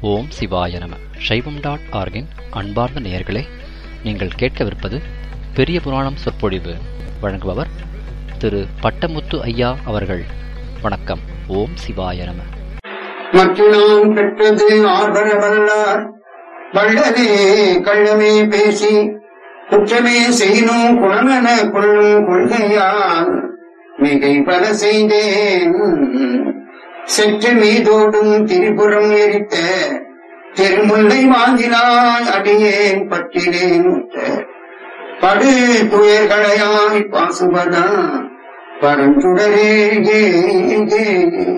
ஓம் சிவாய நம சைவம் டாட் ஆர்கின் அன்பார்ந்த நேயர்களே நீங்கள் கேட்கவிருப்பது பெரிய புராணம் சொற்பொழிவு வழங்குபவர் திரு பட்டமுத்து ஐயா அவர்கள் வணக்கம் ஓம் சிவாய நம மற்றினான் பெற்றது ஆர்வர வல்லார் வள்ளலே கள்ளமே பேசி குற்றமே செய்யணும் குணமென கொள்ளும் கொள்கையால் மிகை பல செய்தேன் செற்று மீதோடும் திரிபுரம் எரித்த திருமுல்லை வாங்கினாய் அடியேன் பற்றினேன் உற்ற படு துயர்களையாய் பாசுபதா பரஞ்சுடரே ஏ, ஏ, ஏ.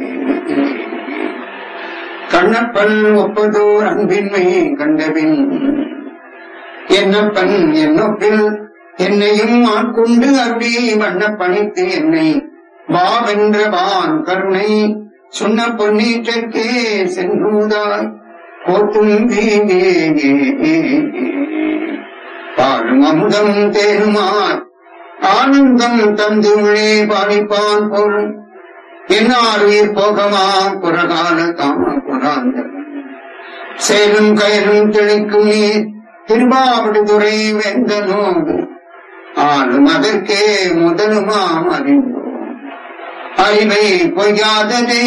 கண்ணப்பன் ஒப்பதோர் அன்பின்மை கண்டபின் என்னப்பன் என்னொப்பில் என்னையும் ஆட்கொண்டு அருளி வண்ண பணித்து என்னை வாவென்ற வான் கருணை சொன்ன பொன்னீற்றற்கே சென்றுதாய் கோத்தும் வீங்கே பாலும் அமுதம் தேருமார் ஆனந்தம் தந்து உள்ளே பாடிப்பான் போலும் என்னாருயிர் போகமா புறகால காம புறாந்த சேலும் கயலும் தெளிக்கும் நீர் திருவாவடுதுறை வெந்த நோடு ஆளும் அதற்கே முதலுமாம் அறிந்தோம் அறிவை பொய்யாததே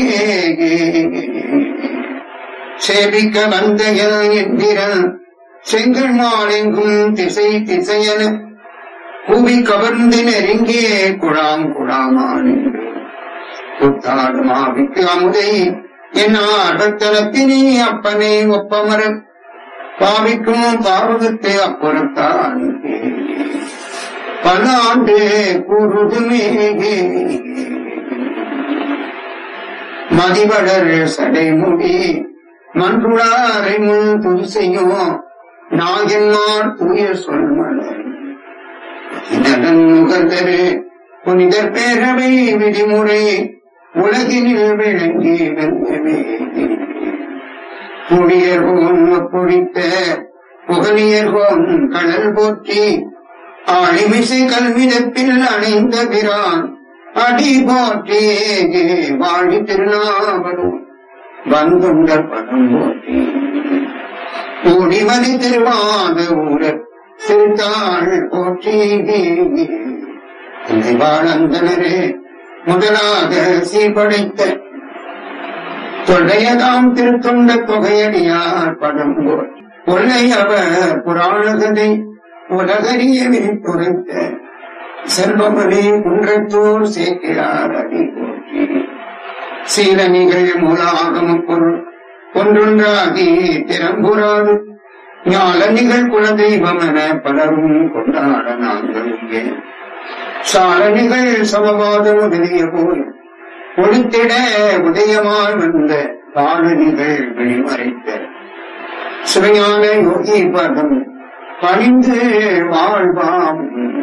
சேவிக்க வந்த எந்திரன் செங்கல் மாலெங்கும் திசை திசையன கூவி கவர்ந்து நெருங்கிய குழாம் குழாமான் புத்தாடு மாவிக்கு அமுதை என் ஆடத்தனத்தினே அப்பனே ஒப்பமர பாவிக்கும் பாவகத்தை அப்புறத்தான் பல ஆண்டு கூறுதுமே மதிவளர் சடைமுடி மன்றுளாரை முன் துதி செய்யும் நாகன்மார் தூய சொல்மலர் இதன் முகந்தரு புனிதர் பேரவை விதிமுறை உலகினில் விளங்கி வென்றவே புடியர்கோன் பொழித்த புகழியர்கோன் கடல் போற்றி ஆழிமிசை கல்விதப்பில் அணைந்த பிரான் அடி போற்றி வாழி திருநாவலும் வந்துண்ட பதம் போற்றி ஊடிமதி திருவாத ஊரர் திருத்தாள் போற்றி வாழ்ந்தனரே முதலாக சீர்படைத்த தொல்லையதாம் திருத்தொண்ட தொகையடியார் படம் போல் கொள்ளை அவர் புராணகதை உலகறிய விரித்துரைத்த செல்வமணி குன்றத்தூர் சேர்க்கிறார் அடி போற்றி சீலனிகள் மூலாகம பொருள் ஒன்றொன்றாகி திறம்புறாது ஞாலனிகள் குலதெய்வம் என பலரும் கொண்டாட நாங்கள் இங்கே சாரணிகள் சமவாதம் முதலிய போல் ஒளித்திட உதயமாய் வந்த பாலனிகள் வெளிமறைத்த சிவையான யோகி பதம் பணிந்து வாழ்வாம்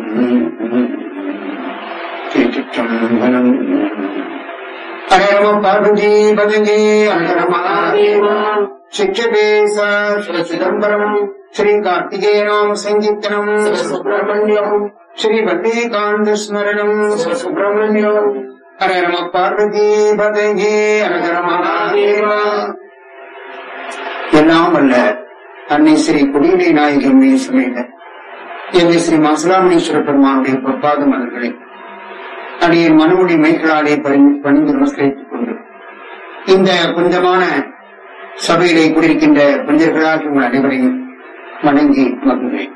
திருச்சிற்றம்பலம். ஹரம பார்வதி பதங்கே அகரமாதேவா சிற்றபேச சிதம்பரம் ஸ்ரீ கார்த்திகேயனாம் சங்கீர்த்தனம் சுப்பிரமணியம் ஸ்ரீ வல்லிகாந்த ஸ்மரணம் சுப்பிரமணியம் ஹர நம பார்வதி பதங்கே ஹர மகாதேவா எல்லாம் அல்ல அன்னை ஸ்ரீ குடியினை நாயகம் சமேத என்னை ஸ்ரீ மசுலாமணீஸ்வர பெருமானுடைய பொற்பாதம் அவர்களை அடியின் மனுமொழி மைகளாலே பணிந்து பணிந்து நமஸ்கரித்துக் கொண்டு இந்த புனிதமான சபையிலே கூடியிருக்கின்ற புனிதர்களாக உங்கள் அனைவரையும் வணங்கி மகிழ்கிறேன்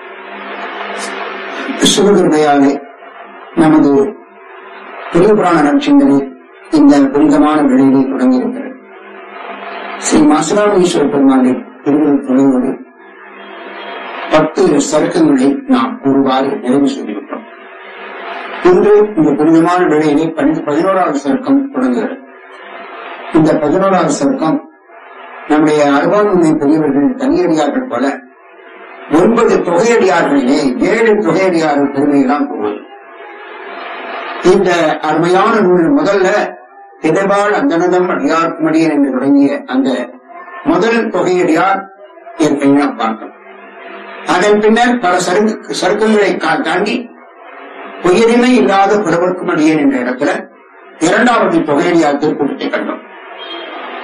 சிவகிருதையாலே நமது பெரிய புராண நற்சிந்தனை இந்த புனிதமான விளைவை தொடங்கியிருக்கிறது ஸ்ரீ மாசுராமேஸ்வர பெருமானை திருவிழா தொடங்குவது பத்து சருக்கங்களை நாம் ஒருவாறு நிறைவு செய்திருக்கிறோம் இன்று இந்த புனிதமான விளையினை பன்னெண்டு பதினோராவது சருக்கம் தொடங்குகிறது இந்த பதினோராவது சருக்கம் நம்முடைய அருவானுமை பெரியவர்கள் தனியடியார்கள் பல ஒன்பது தொகையடியார்களிலே ஏழு தொகையடியார்கள் பெருமையெல்லாம் கூறுவது இந்த அருமையான நூல் முதல்ல திடபால் அந்தனதம் அடியார்க்குமடியன் என்று தொடங்கிய அந்த முதல் தொகையடியார் ஏற்கனவே நாம் பார்த்தோம் அதன் பின்னர் பல சருக்கு சருக்கங்களை கா- தாண்டி உயிரிமை இல்லாத பிறவர்க்கும் அடியேன் என்ற இடத்துல இரண்டாவது தொகையடியார் திருக்கூட்டத்தை கண்டோம்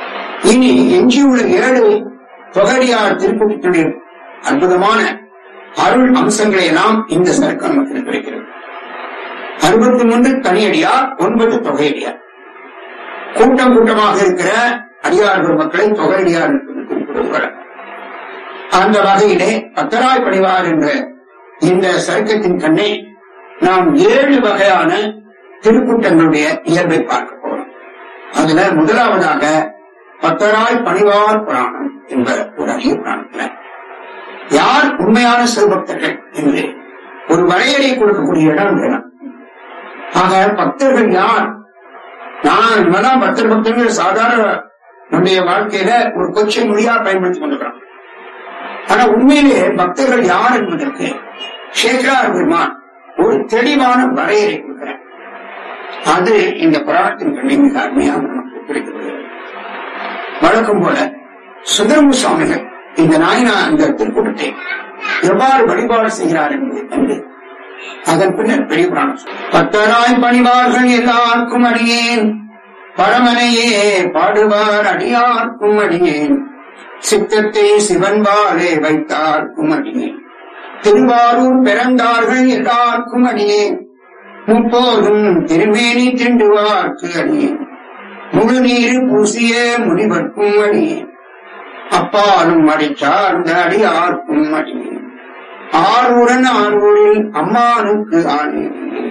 இனி எஞ்சியுள்ள ஏழு தொகடியார் திருக்கூட்டத்துடைய அற்புதமான அருள் அம்சங்களை எல்லாம் இந்த சரக்கு நமக்கு கிடைக்கிறது அறுபத்தி மூன்று தனியடியார் ஒன்பது தொகையடியார் கூட்டம் கூட்டமாக இருக்கிற அடியார் பெருமக்களை தொகையடியார் என்று குறிப்பிடுவது வழக்கம். அந்த வகையிலே பத்தராய் பணிவார் என்ற இந்த சருக்கத்தின் கண்ணே நாம் ஏழு வகையான திருக்கூட்டங்களுடைய இயல்பை பார்க்க போறோம் அதுல முதலாவதாக பத்தராய் பணிவார் புராணம் என்ற ஒரு அரிய புராணத்துல யார் உண்மையான சிவபக்தர்கள் என்று ஒரு வரையறை கொடுக்கக்கூடிய இடம் வேணும் ஆக பக்தர்கள் யார் நான் இவெல்லாம் பக்தர் பக்தர்கள் சாதாரண நம்முடைய வாழ்க்கையில ஒரு கொச்சை மொழியா பயன்படுத்திக் கொண்டிருக்கிறோம் ஆனா உண்மையிலே பக்தர்கள் யார் என்பதற்கு சேகரார் பெருமான் ஒரு தெளிவான வரையறை கொடுக்கிறார் அது இந்த புராணத்தின் கண்ணை மிக அருமையாக நமக்கு கிடைக்கிறது வழக்கம் போல சுந்தரமு சுவாமிகள் இந்த நாயனா இந்த திருக்கூட்டத்தை எவ்வாறு வழிபாடு செய்கிறார் என்பதை கண்டு அதன் பின்னர் பெரிய புராணம் பத்தராய் பணிவார்கள் எல்லாருக்கும் அடியேன் பரமனையே பாடுவார் அடியார்க்கும் அடியேன் சித்தத்தை சிவன்பாலே வைத்தார்க்கும் அடியேன் திருவாரூர் பிறந்தார்கள் எல்லாருக்கும் அடியேன் முப்போதும் திருமேனி திண்டுவார்க்கு அடியேன் முழு நீர் பூசிய முனிவர்க்கும் அடியேன் அப்பாலும் அடிச்சார்ந்த அடியார்க்கும் அடியேன் ஆரூரன் ஆரூரில் அம்மானுக்கு ஆணி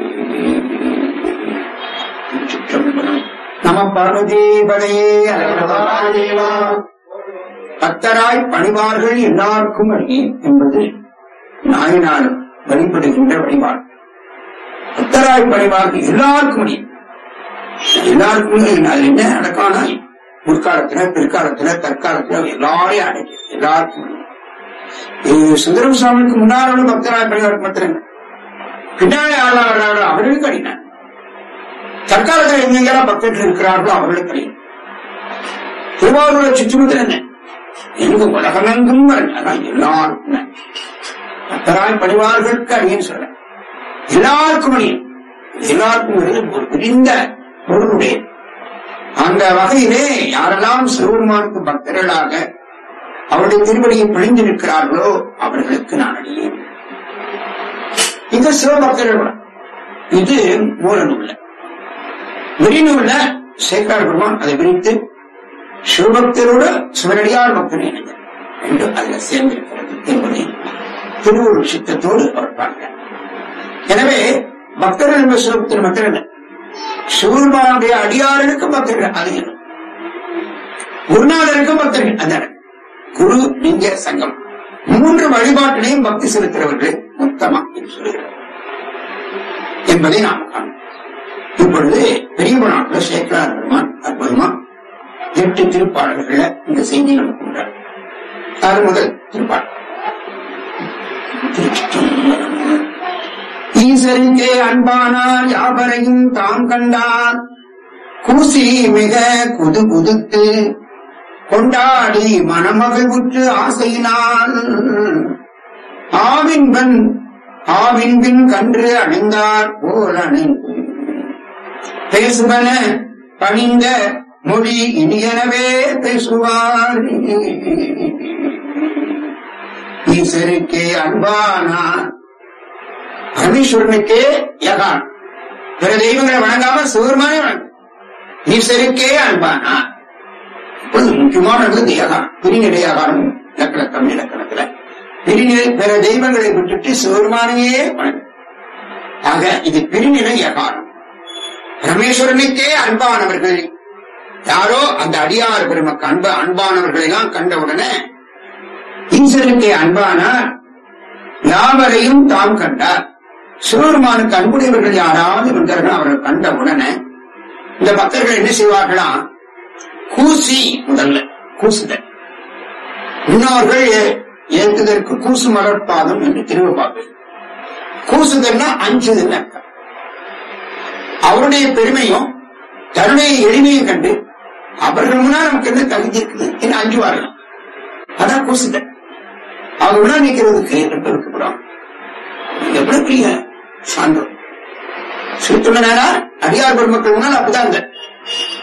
நம பார்வதீபதையே அழகா பத்தராய் பணிவார்கள் எல்லாருக்கும் அடி என்பது நாயினால் வழிபடுகின்ற வழிபாடு பத்தராய் பணிவார்கள் எல்லாருக்கும் அடி எல்லாருக்கும் அது என்ன அடக்கானாய் முற்காலத்துல பிற்காலத்துல தற்காலத்துல எல்லாரையும் அடக்கி எல்லாருக்கும் அடி. இது சுந்தரம் சுவாமிக்கு முன்னாலும் பக்தராய் பணிவார் மாத்திரம் பின்னாடி ஆளாளர்களாக அவர்களுக்கு அடினார் தற்காலத்தில் எங்கெங்கெல்லாம் பக்தர்கள் இருக்கிறார்களோ அவர்களுக்கு அடி திருவாரூரை சுற்றுமுதல் என்ன எங்கு உலகமெங்கும் வரும். அதான் எல்லாருக்கும் பக்தராய் பணிவார்களுக்கு அடியன்னு சொல்ற எல்லாருக்கும் அடியன் எல்லாருக்கும் ஒரு பிரிந்த பொருளுடைய அந்த வகையிலே யாரெல்லாம் சிவபெருமானுக்கு பக்தர்களாக அவருடைய திருவடியை பிழிந்து நிற்கிறார்களோ அவர்களுக்கு நான் அடியேன் இது சிவபக்தர்கள் இது மூல நூல்ல விரிநூல்ல சேக்கார் பெருமான் அதை விரித்து சிவபக்தரோடு சிவனடியார் பக்தனை இணைந்தார் என்று அதுல சேர்ந்திருக்கிறது என்பதை திருவள்ளுவர் சித்தத்தோடு அவர் பார்க்கிறார் எனவே பக்தர்கள் என்ற சிவபக்தர் மட்டும் இல்லை சிவபெருமானுடைய அடியார்களுக்கும் பக்தர்கள் அது என்ன குருநாதருக்கும் பக்தர்கள் அதான் குரு லிங்க சங்கம் மூன்று வழிபாட்டினையும் பக்தி செலுத்துகிறவர்கள் மொத்தமா என்று சொல்கிறார் என்பதை நாம் காணும் இப்பொழுது பெரிய நாட்டில் சேக்கலார் பெருமான் அற்புதமா எட்டு திருப்பாடல்கள இந்த செய்தி நமக்கு உண்டார் அது முதல் திருப்பாடல் திருச்சிற்றம்பலம். ஈசருக்கே அன்பானார் யாவரையும் தாம் கண்டார் கூசி மிக குது குதுத்து கொண்டாடி மணமகிழ்வுற்று ஆசையினால் ஆவின்பன் ஆவின்பின் கன்று அணிந்தார் போல் அணிந்து பேசுவன பணிந்த மொழி இனியனவே பேசுவார் ஈசருக்கே அன்பானார் பரமேஸ்வரனுக்கே யகான் பிற தெய்வங்களை வணங்காம சிவருமானே வணங்கும் ஈஸ்வருக்கே அன்பானார் இப்பொழுது முக்கியமானது இந்த யகான் பிரிநிலை யகானம் இலக்கண தமிழ் இலக்கணத்துல பிரிநிலை பிற தெய்வங்களை விட்டுட்டு சிவருமானையே வணங்கும் ஆக இது பிரிநிலை யகானம் பரமேஸ்வரனுக்கே அன்பானவர்கள் யாரோ அந்த அடியார் பெருமக்கு அன்ப அன்பானவர்களை எல்லாம் கண்ட உடனே ஈஸ்வரனுக்கே அன்பானார் யாவரையும் தாம் கண்டார் சிவபெருமானுக்கு அன்புடையவர்கள் யாராவது வந்தார்கள் அவர்கள் கண்ட உடனே இந்த பக்தர்கள் என்ன செய்வார்களாம் கூசி முதல்ல கூசுதல் முன்னோர்கள் ஏ- ஏற்றுதற்கு கூசு மலர்பாதம் என்று திருவப்பார்கள் கூசுதல்னா அஞ்சுதல் அர்த்தம் அவருடைய பெருமையும் தன்னுடைய எளிமையும் கண்டு அவர்கள் முன்னால் நமக்கு என்ன தகுதி இருக்குது என்று அஞ்சுவார்கள் அதான் கூசுதல் அவங்க முன்னால் நிற்கிறதுக்கு ரெண்டு இருக்கப்படும் எப்படி பெரிய சான்றோம் சிறுத்துள்ளனா அடியார் பெருமக்கள் முன்னால் அப்பதான் இந்த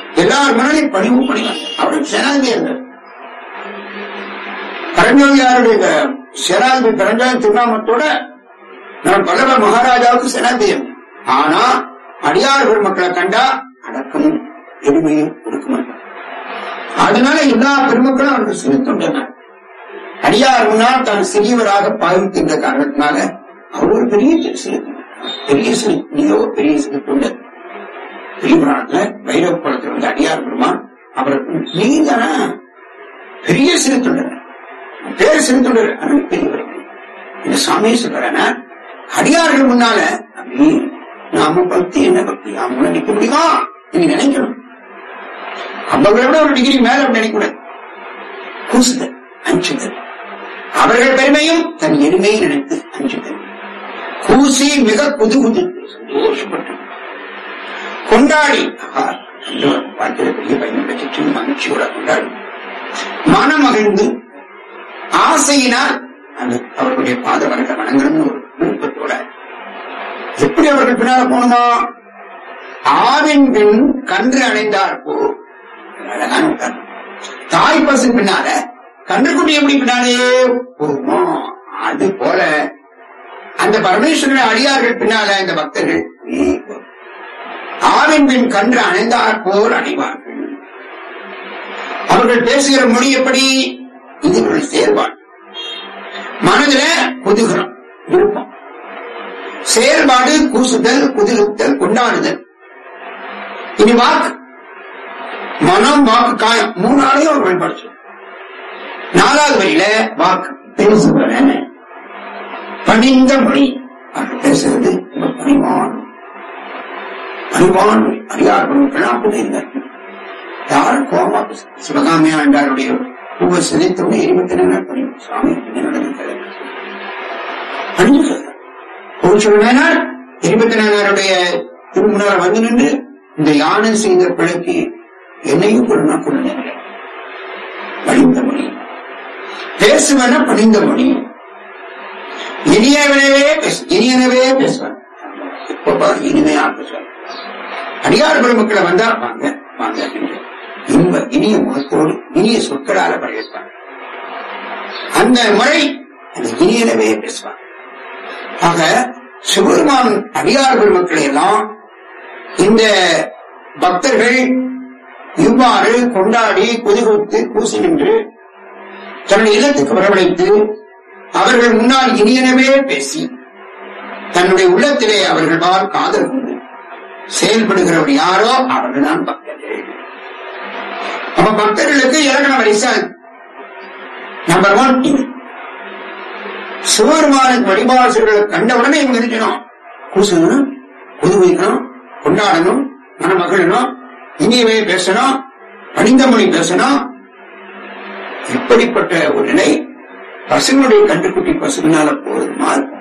எல்லார் மனதையும் பணிவு பணிவார் அவருக்கு சேனாதிபதி இருந்தார் பரஞ்சோதியாருடைய இந்த சேனாதிபதி பரஞ்சோதி திருநாமத்தோட நம்ம பல்லவ மகாராஜாவுக்கு சேனாதிபதி இருந்தார். ஆனா அடியார் பெருமக்களை கண்டா அடக்கமும் எளிமையும் கொடுக்க மாட்டார் அதனால எல்லா பெருமக்களும் அவருக்கு செலுத்துள்ளனர் அடியார் முன்னால் தான் சிறியவராக பாவிக்கின்ற காரணத்தினால அவர் ஒரு பெரிய செலுத்தினார் பெரிய செலுத்தியோ பெரிய செலுத்துள்ளது பெரிய புராணத்துல பைரவ குளத்தில் வந்து அடியார் பெருமான் அவருக்கு நீதான பெரிய செலுத்துள்ளனர் பேர் செலுத்துள்ளனர் ஆனால் பெரியவர் இந்த சாமியை சொல்றேன்னா அடியார்கள் முன்னால அப்படி நாம பக்தி என்ன பக்தி அவங்க நிக்க முடியுமா நீங்க நினைக்கணும் அவங்களை விட ஒரு டிகிரி மேல அப்படி நினைக்கூடாது கூசுதல் அஞ்சுதல் அவர்கள் பெருமையும் தன் எளிமையை நினைத்து அஞ்சுதல் கூசி மிக புது புது சந்தோஷப்பட்டு கொண்டாடி ஆஹா, ஆண்டவர் பார்க்கிற பெரிய பையன் பெற்று மகிழ்ச்சியோட கொண்டாடி மனம் மகிழ்ந்து ஆசையினால் அந்த அவர்களுடைய பாத வணக்க வணங்கணும்னு ஒரு விருப்பத்தோட எப்படி அவர்கள் பின்னால போகணுமா ஆவின் பின் கன்று அணைந்தார் போ அழகான உதாரணம். தாய் பசு பின்னால கன்றுக்குட்டி எப்படி பின்னாலே போகுமோ அது போல அந்த பரமேஸ்வரன் அடியார்கள் பின்னால இந்த பக்தர்கள் ஆவின் பின் கன்று அணைந்தார் போல் அடைவார்கள் அவர்கள் பேசுகிற மொழி எப்படி இது ஒரு செயல்பாடு மனதுல குதூகலம் விருப்பம் செயல்பாடு கூசுதல் குதிருத்தல் கொண்டாடுதல் இனி வாக்கு மனம் வாக்கு காயம் மூணாலையும் அவர் பயன்படுத்து நாலாவது வழியில வாக்கு பேசுகிறேன் பணிந்த மொழி அவர் பேசுறது ரொம்ப பணிவான் பணிவான் மொழி அறியார் பொருட்கள் அப்படி இருந்தார்கள் யாரும் கோபமா பேச சிவகாமியா என்றாருடைய ஒவ்வொரு சிதைத்தோட இருபத்தி நாலு பணிவு சுவாமி என்ன நடந்தது பணிஞ்சு சொல்றார் ஒரு சில நேரம் இருபத்தி நாலாருடைய திருமுன்னார் வந்து நின்று இந்த யானை செய்த பிழைக்கு என்னையும் கொள்ளனா கொள்ள பணிந்த மொழி பேசுவன பணிந்த மொழி இனியவனவே பேச இனியனவே பேசுவான் எப்ப பாரு இனிமையா பேசுவான் அடியார் பெருமக்களை வந்தா வாங்க வாங்க என்று இன்ப இனிய முகத்தோடு இனிய சொற்களால பழகிப்பான் அந்த முறை அந்த இனியனவே பேசுவான் ஆக சிவபெருமான் அடியார் பெருமக்களை எல்லாம் இந்த பக்தர்கள் இவ்வாறு கொண்டாடி குதிகுத்து கூசி நின்று தன்னுடைய இல்லத்துக்கு வரவழைத்து அவர்கள் முன்னால் இனியனவே பேசி தன்னுடைய உள்ளத்திலே அவர்கள் பால் காதல் கொண்டு செயல்படுகிறவர் யாரோ அவர்கள்தான் பக்தர்கள் அப்ப பக்தர்களுக்கு இலக்கண வரிசை நம்பர் ஒன் இது சிவபெருமானுக்கு வழிபாடுகளை கண்ட உடனே இவங்க இருக்கணும் கூசணும் புது வைக்கணும் கொண்டாடணும் மணமகிழணும் இனியவே பேசணும் பணிந்த மொழி பேசணும் இப்படிப்பட்ட ஒரு நிலை பசுங்களுடைய கண்டுக்குட்டி பசுவினால போதுமா இருக்கும்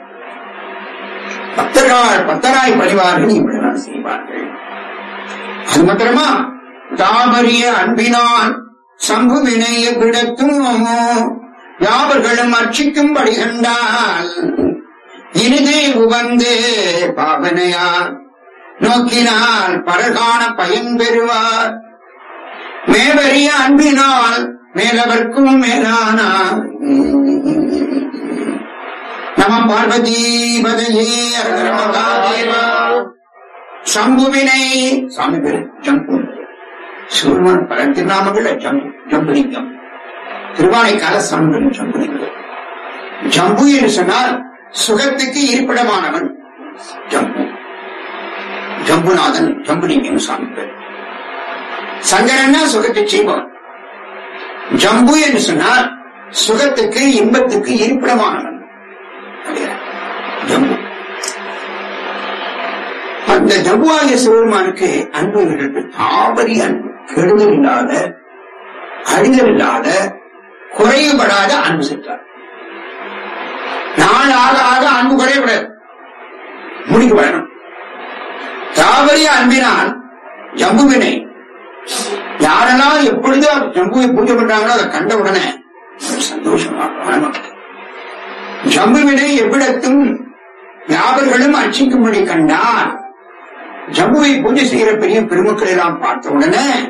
பக்தர்கள் பக்தராய் பணிவார்கள் இப்படிதான் செய்வார்கள் அது மாத்திரமா தாமரிய அன்பினால் சம்புவினை விடத்தும் யாவர்களும் அர்ச்சிக்கும்படி கண்டால் இனிதே உவந்து பாவனையார் நோக்கினால் பரகான பயன் பெறுவார் மேவரிய அன்பினால் மேலவர்க்கும் மேலானார் நம பார்வதி பதையே அரகர மகாதேவா சம்புவினை சாமி பேரு ஜம்பு சிவருமான் பல திருநாமங்கள ஜம்பு ஜம்புலிங்கம் திருவானைக்கால சான்று ஜம்புலிங்கம் ஜம்பு என்று சொன்னால் சுகத்துக்கு இருப்பிடமானவன் ஜம்பு ஜம்புநாதன் ஜம்புலிங்கம் சாமி பேர் சங்கரன்னா சுகத்தை செய்பவன் ஜம்பு என்று சொன்னால் சுகத்துக்கு இன்பத்துக்கு இருப்பிடமானவன் அப்படியா? ஜம்பு அந்த ஜம்புவாகிய சிவபெருமானுக்கு அன்பு இவர்களுக்கு தாபரி அன்பு கெடுதல் இல்லாத அழிதல் இல்லாத குறைவுபடாத அன்பு சென்றார் நாள் ஆக ஆக அன்பு குறையப்படாது முடிவு வேணும் தாவரிய அன்பினால் ஜம்புவினை யாரெல்லாம் எப்பொழுது அவர் ஜம்புவை பூஜை பண்றாங்களோ அதை கண்ட உடனே சந்தோஷமா ஆனந்தம். ஜம்புவினை எவ்விடத்தும் யாவர்களும் அர்ச்சிக்கும்படி கண்டால் ஜம்புவை பூஜை செய்கிற பெரிய பெருமக்களை எல்லாம் பார்த்த உடனே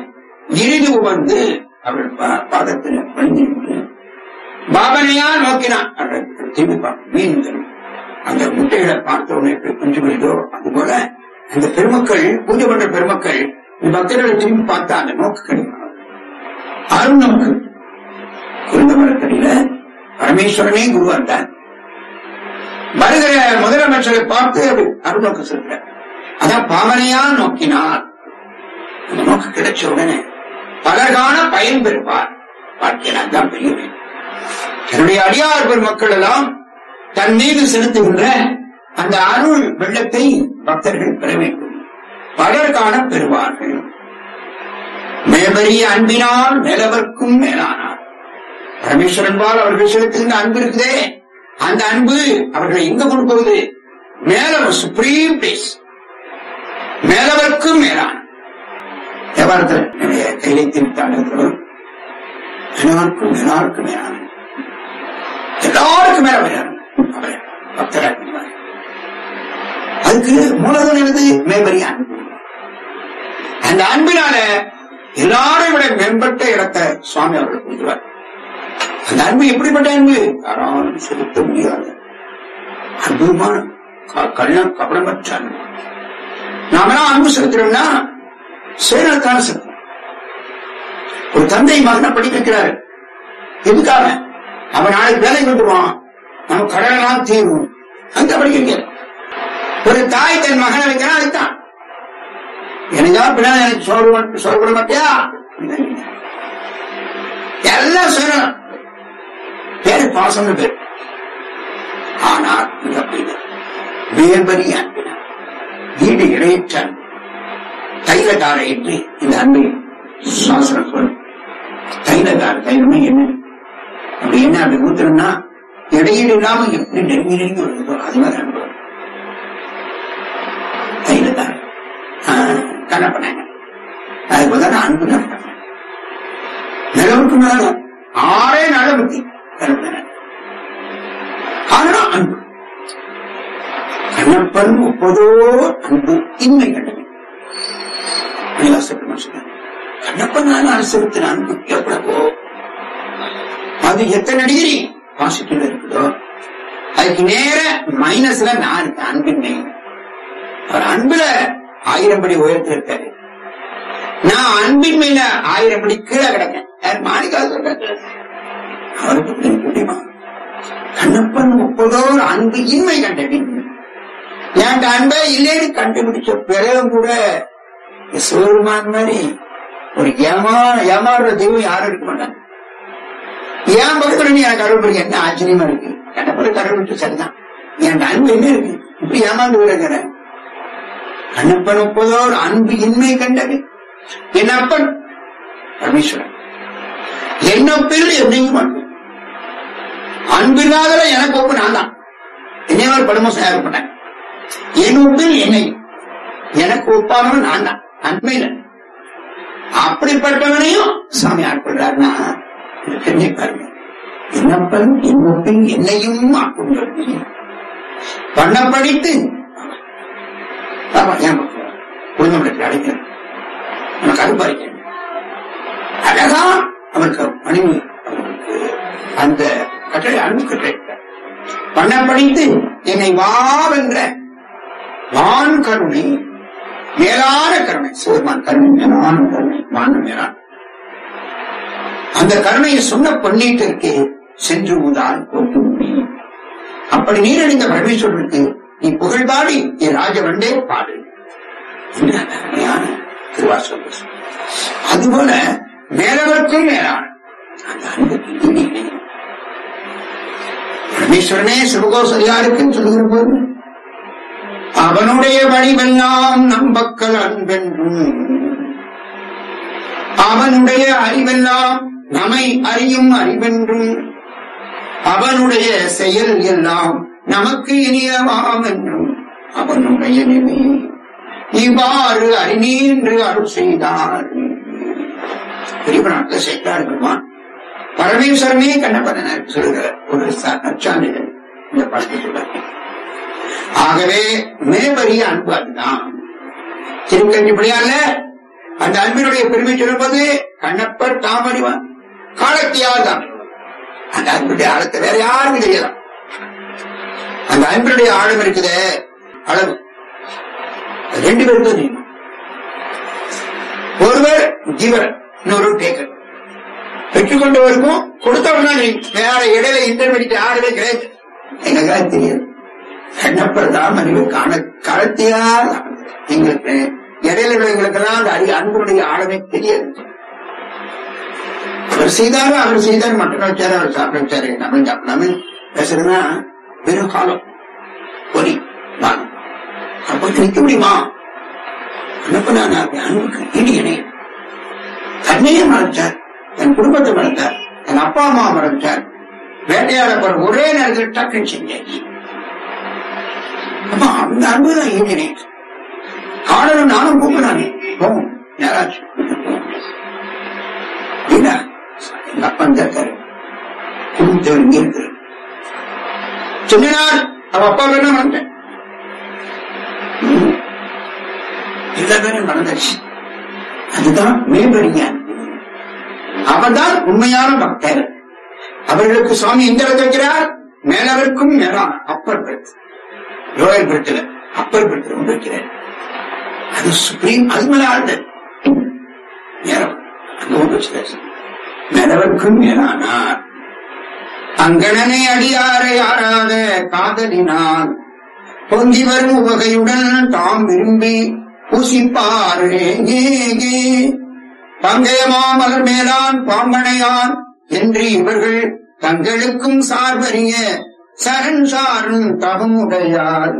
இறுதி வந்து அவர்கள் பா- பாதத்தில் பணிந்து நின்று பாபனையா நோக்கினான் அவர்கள் திரும்பி பார்க்க மீன்கள் அந்த முட்டைகளை பார்த்த உடனே எப்படி கொஞ்சம் வருதோ அது போல அந்த பெருமக்கள் பூஜை பண்ற பெருமக்கள் இந்த பக்தர்களை திரும்பி பார்த்தா அந்த நோக்கு கிடைக்கும் அருள் நமக்கு குருந்த மரத்தடியில பரமேஸ்வரனே குருவாண்டார் வருகிற முதலமைச்சரை பார்த்து அப்படி அருள் நோக்க சொல்றார் அதான் பாவனையா நோக்கினார் அந்த நோக்கு கிடைச்ச உடனே பலர்கான பயன் பெறுவார் வாழ்க்கையில் தான் பெரிய விஷயம். என்னுடைய அடியார் பெருமக்கள் எல்லாம் தன் மீது செலுத்துகின்ற அந்த அருள் வெள்ளத்தை பக்தர்கள் பெற வேண்டும் பலர் காண பெறுவார்கள் மேபரிய அன்பினால் மேலவர்க்கும் மேலானார் பரமேஸ்வரன்பால் அவர்கள் செலுத்துகின்ற அன்பு இருக்குதே அந்த அன்பு அவர்களை எங்க கொண்டு போகுது மேல சுப்ரீம் பிளேஸ் மேலவர்க்கும் மேலான வியாபாரத்தில் என்னுடைய கையிலை திருத்தாளர்களும் எல்லாருக்கும் எல்லாருக்கும் மேலான எல்லாருக்கும் மேல மேலான அவரை பக்தராக அதுக்கு மூலதனம் என்னது மேம்பரிய அன்பு அந்த அன்பினால எல்லாரையும் விட மேம்பட்ட இடத்தை சுவாமி அவர்கள் கொடுக்கிறார் அந்த அன்பு எப்படிப்பட்ட அன்பு யாராலும் செலுத்த முடியாது அற்புதமான க- கள்ளம் கபடமற்ற அன்பு நாமெல்லாம் அன்பு செலுத்துறோம்னா சுயநலத்தான செலுத்தணும் ஒரு தந்தை மகனை படிக்க வைக்கிறாரு எதுக்காக அவன் நாளைக்கு வேலை கொண்டுருவான் நம்ம கடனெல்லாம் தீரும் அந்த படிக்க வைக்கிறார் ஒரு தாய் தன் மகனை வைக்கிறான் அதுதான் எனக்கா பின்னாடி எனக்கு சோறு மட்டும் சோறு கூட மாட்டியா எல்லாம் சொல்லலாம் பேரு பாசம்னு பேர் ஆனால் இது அப்படி இல்லை. மிகப்பெரிய அன்பினார் வீடு இணையற்ற அன்பு தைலதார என்று இந்த அன்பை சாசனம் சொல்லும் தைலதார தைலமே என்ன அப்படி என்ன அப்படி ஊத்துறோம்னா இடையீடு இல்லாம எப்படி நெருங்கி நெருங்கி வருதோ அது மாதிரி அன்பு தைலதார கண்ணப்பனாங்க அதுக்கு பதிலா நான் அன்பு தான் நிலவுக்கு மேல ஆறே நாள பத்தி ஆனா அன்பு கண்ணப்பன் ஒப்பதோ அன்பு இன்மை கண்டது மணிவாசன் சொன்னார் கண்ணப்பன் நான் அனுசரித்த அன்பு எவ்வளவோ அது எத்தனை டிகிரி பாசிட்டிவ் இருக்குதோ அதுக்கு நேர மைனஸ்ல நான் இருக்கேன் அன்பின்மை அவர் அன்புல ஆயிரம் படி உயரத்தில் இருக்காரு நான் அன்பின்மையில ஆயிரம் படி கீழே கிடக்கேன் யார் மாணிக்காக சொல்றாரு அவருக்கு இப்படி முடியுமா கண்ணப்பன் முப்பதோர் அன்பு இன்மை கண்டேன் என் அன்பே இல்லைன்னு கண்டுபிடிச்ச பிறகும் கூட இந்த சிவபெருமான் மாதிரி ஒரு ஏமா ஏமாறுற தெய்வம் யாரும் இருக்க மாட்டாங்க ஏன் பக்கத்துல நீ எனக்கு அருள் புரிய என்ன ஆச்சரியமா இருக்கு கண்ணப்பன் கடவுள் விட்டு சரிதான் என் அன்பு என்ன இருக்கு இப்படி ஏமாந்து விடுகிற கண்ணப்பன் முப்பதோர் அன்பு இன்மை கண்டது என் அப்பன் பரமேஸ்வரன் என்னப்பில் என்னையும் அன்பு அன்பில்லாத எனக்கு ஒப்பு நான் தான் என்னை மாதிரி படுமோசம் யாரும் பண்ணேன் என் ஒப்பில் என்னை எனக்கு ஒப்பானவன் நான் தான் அன்மையில அப்படிப்பட்டவனையும் சாமி ஆட்கொள்றாருன்னா இது தெரிஞ்சு பாருங்க என்னப்பன் என் ஒப்பில் என்னையும் ஆட்கொள்றது பண்ண படித்து ஆமா ஏன் குழந்தை அழைக்கிறேன் உனக்கு அருபாரிக்கிறேன் அழகா அவருக்கு பணிவு அவருக்கு அந்த கட்டளை அன்பு கட்டளை பண்ண படித்து என்னை வாவென்ற வான் கருணை மேலான கருணை சிவருமான் கருணை மேலான கருணை வான மேலான அந்த கருணையை சொன்ன பொன்னீட்டிற்கு சென்று உதால் போட்டு முடியும் அப்படி நீரழிந்த பரமேஸ்வரனுக்கு நீ புகழ்பாடி என் ராஜவண்டே பாடு என்று அந்த அருமையான திருவாசகம் அதுபோல மேலவர்க்கும் மேலான அந்த அன்புக்கு ஈடு இணை. பரமேஸ்வரனே சிவகோசரியாருக்குன்னு சொல்லுகிற போது அவனுடைய வடிவெல்லாம் நம்பக்கல் அன்பென்றும் அவனுடைய அறிவெல்லாம் நம்மை அறியும் அறிவென்றும் அவனுடைய செயல் எல்லாம் நமக்கு இனியவாம் என்றும் அவனுடைய நிலை இவ்வாறு அறிநீன்று அருள் செய்தார் பெரியவனாட்டில் சேர்த்தார் பெருமான் பரமேஸ்வரனே கண்ணப்பன சொல்கிற ஒரு ச- நற்சான்றிதழ் இந்த பாட்டு சொல்றாங்க ஆகவே மேபரிய அன்பு அதுதான் திருக்கஞ்சிப்படியால அந்த அன்பினுடைய பெருமை சொல்லும்போது கண்ணப்பர் தாமறிவான் காலத்தியால் தான் அந்த அன்பினுடைய ஆழத்தை வேற யாருக்கும் தெரியலாம் அந்த அன்பினுடைய ஆழம் இருக்குதே அளவு அது ரெண்டு பேருக்கும் தெரியும் ஒருவர் ஜீவர் இன்னொரு டேக்கர் பெற்றுக்கொண்டவருக்கும் கொடுத்தவனா நீ வேற இடையில இன்டர்மீடியட் யாருமே கிடையாது எங்களுக்கெல்லாம் தெரியாது கண்ணப்பர் தாமறிவு காண காலத்தியா எங்களுக்கு இடையில உள்ளவங்களுக்கெல்லாம் அந்த அறி அன்புடைய ஆழமே தெரியாது அவர் செய்தாரு அவர் செய்தார் மட்டும் வச்சாரு அவர் சாப்பிட வச்சாரு நம்ம நம்ம பேசுறதுன்னா வெறும் காலம் பொறி நான் அப்ப நிற்க முடியுமா அனுப்ப நான் அன்புக்கு ஈடு இணையம் தன்னையே மறைச்சார் என் குடும்பத்தை மறைத்தார் என் அப்பா அம்மா மறைச்சார் வேட்டையாடப்பர் ஒரே நேரத்தில் டக்குன்னு செஞ்சாச்சு அப்ப அந்த அன்பு தான் ஈடு இணையம் காடலும் நானும் கூப்பிடானே போகும் யாராச்சும் அப்படின்னா எங்க அப்பா இருக்காரு குடும்பத்தவர் இங்க இருக்கிறார் சின்ன நாள் அவ அப்பா வேணா வந்தேன் எல்லா பேரும் மறந்துச்சு அதுதான் மேம்படிங்க அவர்தான் உண்மையான பக்தர் அவர்களுக்கு சுவாமி எந்த இடத்துல வைக்கிறார் மேலவருக்கும் மேலான அப்பர் பெருத்து ரோயல் பெருத்துல அப்பர் பெருத்து ரொம்ப வைக்கிறார் அது சுப்ரீம் அது மேல ஆழ்ந்தது நேரம் அங்க ஒன்று வச்சுட்டாரு மேலவருக்கும் மேலானார் அங்கணனை அடியாரை ஆறாத காதலினான் பொங்கி வரும் உவகையுடன் தாம் விரும்பி பூசிப்பாரே பங்கயமா மலர் மேலான் பாம்பனையான் என்று இவர்கள் தங்களுக்கும் சார்பறிய சரண் சாரும் தகமுடையார்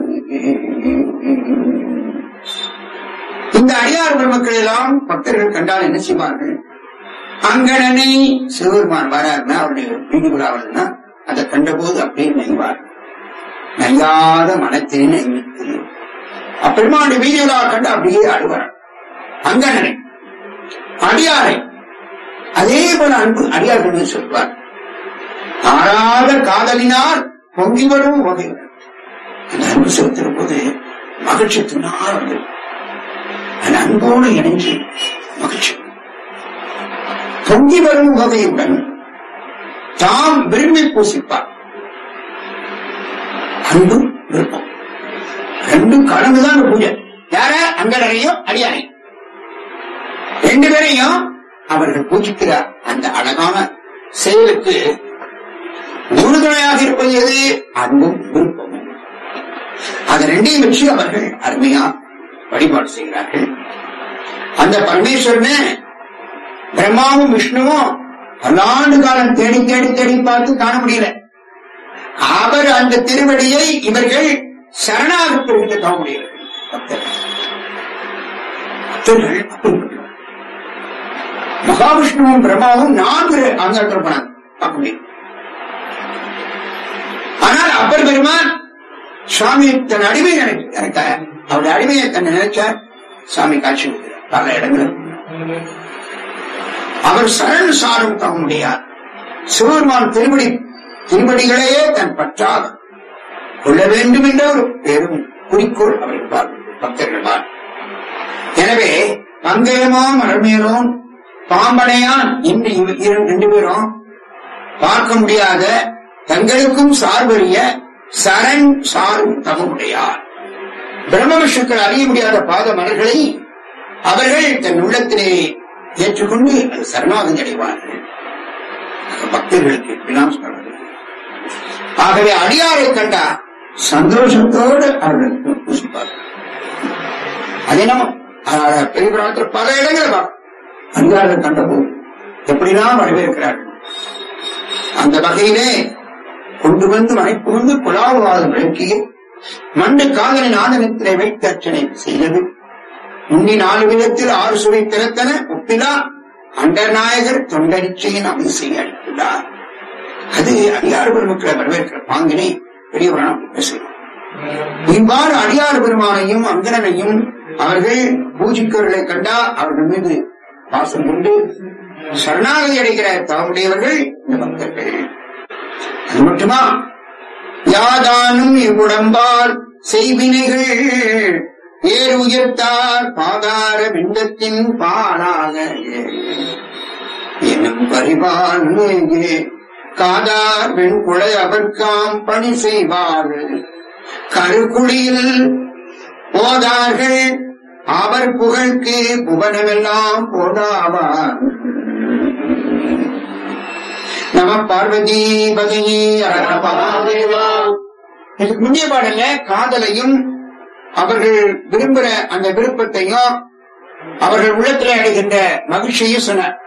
இந்த அடியார் பெருமக்கள் எல்லாம் பக்தர்கள் கண்டால் என்ன செய்வார்கள் அங்கணனை சிவபெருமான் வராருன்னா அவருடைய வீடு விழாவல்னா அதை கண்டபோது அப்படியே நெய்வார் நையாத மனத்தினை நெய்வித்து அப்பெருமானுடைய வீதி விழா கண்டு அப்படியே ஆடுவார் அங்கணனை அடியாரை அதே போல அன்பு அடியார்கள் சொல்வார் ஆறாத காதலினார் பொங்கி வரும் வகை அந்த அன்பு செலுத்துற போது மகிழ்ச்சி துணார் வந்து அந்த அன்போடு இணைஞ்சு மகிழ்ச்சி பொங்கி வரும் வகையுடன் தாம் விரும்பி பூசிப்பார் அன்பு விருப்பம் ரெண்டும் கலந்துதான் அந்த பூஜை யார அங்கனையும் அடியாரை ரெண்டு பேரையும் அவர்கள் பூஜிக்கிறார் அந்த அழகான செயலுக்கு உறுதுணையாக இருப்பது எது அன்பும் விருப்பமும் அது ரெண்டையும் வச்சு அவர்கள் அருமையா வழிபாடு செய்கிறார்கள் அந்த பரமேஸ்வரனை பிரம்மாவும் விஷ்ணுவும் பல்லாண்டு காலம் தேடி தேடி தேடி பார்த்து காண முடியல அவர் அந்த திருவடியை இவர்கள் சரணாகத்திற்கு காண முடியல பக்தர்கள் பக்தர்கள் அப்படிப்பட்டவர்கள். மகாவிஷ்ணுவும் பிரம்மாவும் நான்கு அங்காளத்தில் போனாங்க பார்க்க முடியும் ஆனால் அப்பர் பெருமான் சுவாமி தன் அடிமை நினைக்க நினைக்க அவருடைய அடிமையை தன்னை நினைச்சார் சாமி காட்சி கொடுக்கிறார் பல இடங்களில் அவர் சரண் சாரும் தக முடியார் சிவபெருமான் திருப்படி திருப்படிகளையே தன் பற்றாக கொள்ள வேண்டும் என்ற ஒரு பெரும் குறிக்கோள் அவர் பக்தர்கள் எனவே பங்கயமோ மரமேலோன் பாம்பனையான் இன்று இவ- இரு- ரெண்டு பேரும் பார்க்க முடியாத தங்களுக்கும் சார்பறிய சரண் சாரும் தகமுடையார் பிரம்ம விஷ்ணுக்கள் அறிய முடியாத பாத மலர்களை அவர்கள் தன் உள்ளத்திலே ஏற்றுக்கொண்டு அது சரணாகதி அடைவார்கள் பக்தர்களுக்கு இப்படிலாம் சொல்றது ஆகவே அடியாரை கண்டா சந்தோஷத்தோடு அவர்களுக்கு புசிப்பார்கள் அதே நம்ம அஹ், பெரிய புராணத்தில் பல இடங்கள் அடியார்கள் கண்டபோது எப்படிலாம் வரவேற்கிறார்கள் அந்த வகையிலே கொண்டு வந்து மனைப்பு வந்து குழாவாதம் விளக்கிய மண்டு காதலின் ஆதனத்திலே வைத்து அர்ச்சனை செய்தது உன்னி நாலு விதத்தில் ஆறு சுவை திறத்தன ஒப்பிலா அண்டநாயகர் தொண்டரிச்சையின் அமைசை அளித்துள்ளார் அது அடியார் பெருமக்களை வரவேற்கிற பாங்கினை பெரிய புராணம் பேசுகிறோம் இவ்வாறு அடியார் பெருமானையும் அங்கனனையும் அவர்கள் பூஜிக்கவர்களை கண்டா அவர்கள் மீது பாசம் கொண்டு சரணாகதி அடைகிற தவமுடையவர்கள் இந்த பக்தர்கள் அது மட்டுமா யாதானும் இவ்வுடம்பால் செய்வினைகள் ஏறு உயர்த்தார் பாதார விண்டத்தின் பாலாக எனும் பரிவான் காதார் வெண்குளை அவர்க்காம் பணி செய்வார்கள் கருக்குழியில் போதார்கள் அவர் புகழ்க்கு புவனமெல்லாம் போதாவார் நம பார்வதி பதினி இதுக்கு முந்தைய பாடல்ல காதலையும் அவர்கள் விரும்புற அந்த விருப்பத்தையும் அவர்கள் உள்ளத்துல அடைகின்ற மகிழ்ச்சியும் சொன்னார்